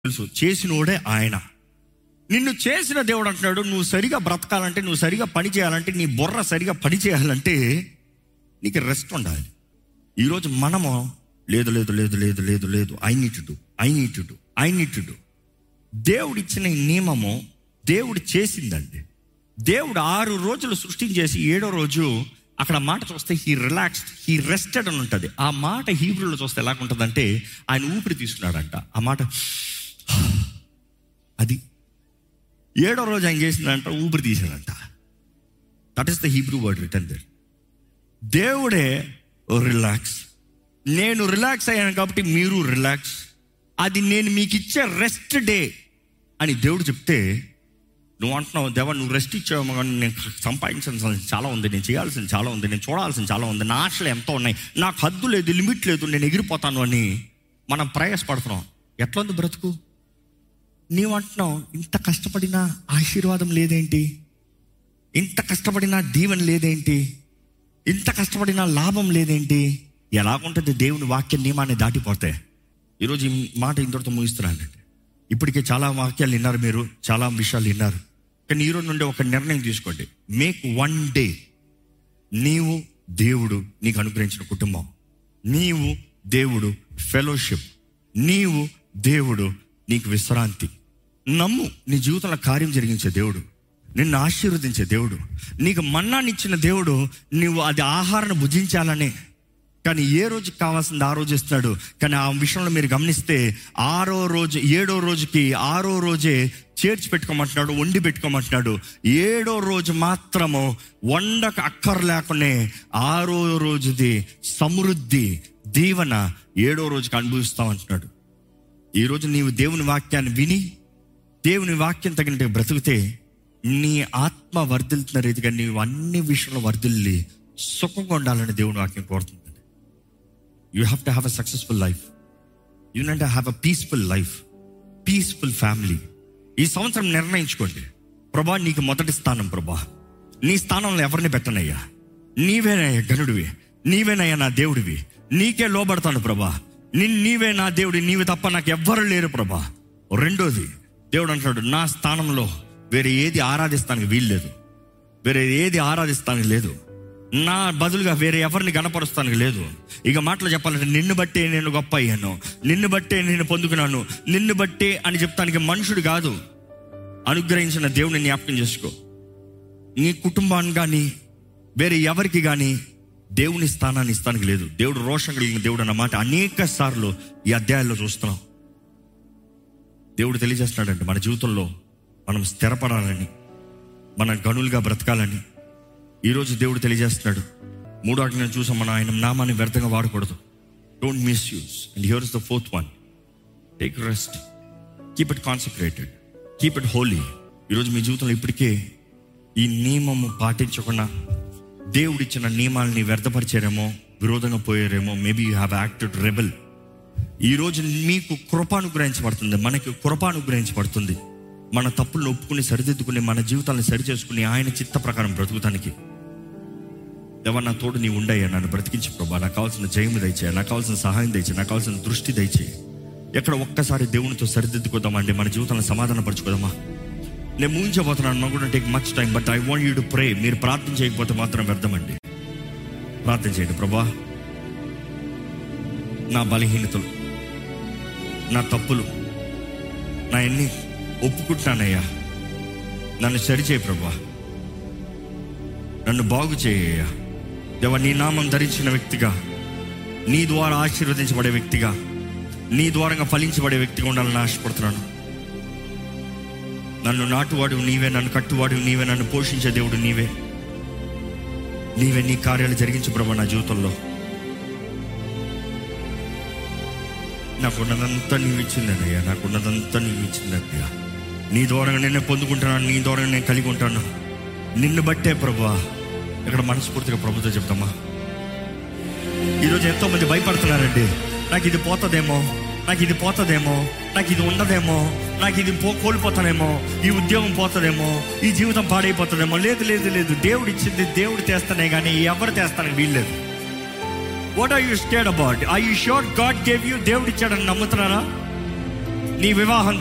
తెలుసు చేసినోడే ఆయన నిన్ను చేసిన దేవుడు అంటున్నాడు నువ్వు సరిగా బ్రతకాలంటే నువ్వు సరిగా పని చేయాలంటే నీ బుర్ర సరిగా పని చేయాలంటే నీకు రెస్ట్ ఉండాలి ఈరోజు మనము లేదు లేదు లేదు లేదు లేదు లేదు I need to I need to I need to దేవుడు ఇచ్చిన ఈ నియమము దేవుడు చేసిందండి దేవుడు ఆరు రోజులు సృష్టించేసి ఏడో రోజు అక్కడ మాట చూస్తే హీ రిలాక్స్డ్ హీ రెస్టెడ్ అని ఉంటుంది ఆ మాట హీబ్రూలో చూస్తే ఎలా ఉంటుందంటే ఆయన ఊపిరి తీసుకున్నాడంట ఆ మాట అది ఏడో రోజు ఆయన చేసిందంట ఊపిరి తీసాడంట that is the Hebrew word return there దేవుడే రిలాక్స్ నేను రిలాక్స్ అయ్యాను కాబట్టి మీరు రిలాక్స్ అది నేను మీకు ఇచ్చే రెస్ట్ డే అని దేవుడు చెప్తే నువ్వు అంటున్నావు దేవా నువ్వు రెస్ట్ ఇచ్చావు కానీ నేను సంపాదించాల్సింది చాలా ఉంది నేను చేయాల్సింది చాలా ఉంది నేను చూడాల్సింది చాలా ఉంది నా ఆశలు ఎంతో ఉన్నాయి నాకు హద్దు లేదు లిమిట్ లేదు నేను ఎగిరిపోతాను అని మనం ప్రయాసపడుతున్నాం ఎట్లా ఉంది బ్రతుకు నీవు అంటున్నావు ఇంత కష్టపడినా ఆశీర్వాదం లేదేంటి ఇంత కష్టపడినా దీవెన లేదేంటి ఇంత కష్టపడినా లాభం లేదేంటి ఎలాగుంటుంది దేవుని వాక్య నియమాన్ని దాటిపోతే ఈరోజు ఈ మాట ఇంతటితో ముగిస్తున్నానండి ఇప్పటికే చాలా వాక్యాలు విన్నారు మీరు చాలా విషయాలు విన్నారు కానీ ఈరోజు నుండి ఒక నిర్ణయం తీసుకోండి మేక్ వన్ డే నీవు దేవుడు నీకు అనుగ్రహించిన కుటుంబం నీవు దేవుడు ఫెలోషిప్ నీవు దేవుడు నీకు విశ్రాంతి నమ్ము నీ జీవితంలో కార్యం జరిగించే దేవుడు నిన్ను ఆశీర్వదించే దేవుడు నీకు మన్నానిచ్చిన దేవుడు నువ్వు అది ఆహారాన్ని భుజించాలనే కానీ ఏ రోజుకి కావాల్సింది ఆ రోజు ఇస్తున్నాడు కానీ ఆ విషయంలో మీరు గమనిస్తే ఆరో రోజు ఏడో రోజుకి ఆరో రోజే చేర్చి పెట్టుకోమంటున్నాడు వండి పెట్టుకోమంటున్నాడు ఏడో రోజు మాత్రము వండక అక్కర లేకునే ఆరో రోజుది సమృద్ధి దీవెన ఏడో రోజుకి అనుభవిస్తామంటున్నాడు ఈరోజు నీవు దేవుని వాక్యాన్ని విని దేవుని వాక్యం తగినట్టుగా బ్రతికితే నీ ఆత్మ వర్ధిల్తున్న రీతిగా నీవు అన్ని విషయంలో వర్ధిల్లి సుఖంగా ఉండాలని దేవుని వాక్యం కోరుతుంది you have to have a successful life you want have a peaceful life peaceful family ఈ సంవత్సరం నిర్ణయించుకోండి ప్రభా నీకు మొదటి స్థానం ప్రభా నీ స్థానంలో ఎవరిని పెట్టనయ్యా నీవేనయ్యా గనుడివి నీవేనయ్యా నా దేవుడివి నీకే లోబడతాను ప్రభా నిన్ నీవే నా దేవుడి నీవి తప్ప నాకు ఎవ్వరు లేరు ప్రభా రెండోది దేవుడు అంటున్నాడు నా స్థానంలో వేరే ఏది ఆరాధిస్తానికి వీల్లేదు వేరే ఏది ఆరాధిస్తానికి లేదు నా బదులుగా వేరే ఎవరిని గణపరుస్తానికి లేదు ఇక మాటలు చెప్పాలంటే నిన్ను బట్టే నేను గొప్ప అయ్యాను నిన్ను బట్టే నేను పొందుకున్నాను నిన్ను బట్టే అని చెప్తానికి మనుషుడు కాదు అనుగ్రహించిన దేవుని జ్ఞాపకం చేసుకో నీ కుటుంబాన్ని కానీ వేరే ఎవరికి కానీ దేవుని స్థానాన్ని ఇస్తానికి లేదు దేవుడు రోషం కలిగిన దేవుడు అన్న మాట అనేక సార్లు ఈ అధ్యాయాల్లో చూస్తున్నాం దేవుడు తెలియజేస్తున్నాడంటే మన జీవితంలో మనం స్థిరపడాలని మన గనులుగా బ్రతకాలని ఈరోజు దేవుడు తెలియజేస్తున్నాడు మూడో ఆజ్ఞను చూసాం మనం ఆయన నామాన్ని వ్యర్థంగా వాడకూడదు don't misuse and here is the fourth one take rest keep it concentrated keep it holy ఈరోజు మీ జీవితంలో ఇప్పటికే ఈ నియమము పాటించకుండా దేవుడిచ్చిన నియమాలని వ్యర్థపరిచారేమో విరోధంగా పోయారేమో maybe you have acted rebel ఈరోజు మీకు కృపానుగ్రహించబడుతుంది మనకి కృపానుగ్రహించబడుతుంది మన తప్పులను ఒప్పుకుని సరిదిద్దుకుని మన జీవితాలను సరి చేసుకుని ఆయన చిత్త ప్రకారం బ్రతుకుతానికి ఎవరు నా తోడు నీ ఉండయ్యా నన్ను బ్రతికించి ప్రభా నాకు కావాల్సిన జయము దయచేయ నాకు కావాల్సిన సహాయం దయచేయి నాకు కావాల్సిన దృష్టి దయచేయి ఎక్కడ ఒక్కసారి దేవునితో సరిదిద్దుకోదామండి మన జీవితాలను సమాధాన పరచుకోదామా నేను ముగించబోతున్నాను నాకు కూడా take much time but I want you to pray మీరు ప్రార్థన చేయకపోతే మాత్రం వ్యర్థమండి ప్రార్థన చేయండి ప్రభా నా బలహీనతలు నా తప్పులు నా ఎన్ని ఒప్పుకుంటున్నానయ్యా నన్ను సరిచేయి ప్రభా నన్ను బాగు చేయ్యా దేవ నీ నామం ధరించిన వ్యక్తిగా నీ ద్వారా ఆశీర్వదించబడే వ్యక్తిగా నీ ద్వారంగా ఫలించబడే వ్యక్తిగా ఉండాలని ఆశపడుతున్నాను నన్ను నాటువాడు నీవే నన్ను కట్టువాడు నీవే నన్ను పోషించే దేవుడు నీవే నీవే నీ కార్యాలు జరిగించు ప్రభా నా జీవితంలో నాకున్నదంతా నీవు ఇచ్చిందన్నయ్యా నాకున్నదంతా నీవు ఇచ్చిందన్నయ్యా నీ ద్వారా నేను పొందుకుంటున్నాను నీ ద్వారా నేను కలిగి ఉంటాను నిన్ను బట్టే ప్రభా ఇక్కడ మనస్ఫూర్తిగా ప్రభుతో చెప్తామా ఈరోజు ఎంతో మంది భయపడుతున్నారండి నాకు ఇది పోతుందేమో నాకు ఇది పోతుందేమో నాకు ఇది ఉండదేమో నాకు ఇది పో కోల్పోతానేమో ఈ ఉద్యోగం పోతుందేమో ఈ జీవితం పాడైపోతుందేమో లేదు లేదు లేదు దేవుడు ఇచ్చింది దేవుడు తెస్తానే కానీ ఎవరు తెస్తానని వీల్లేదు what are you stayed about I you sure God gave you దేవుడు ఇచ్చాడని నమ్ముతున్నారా నీ వివాహం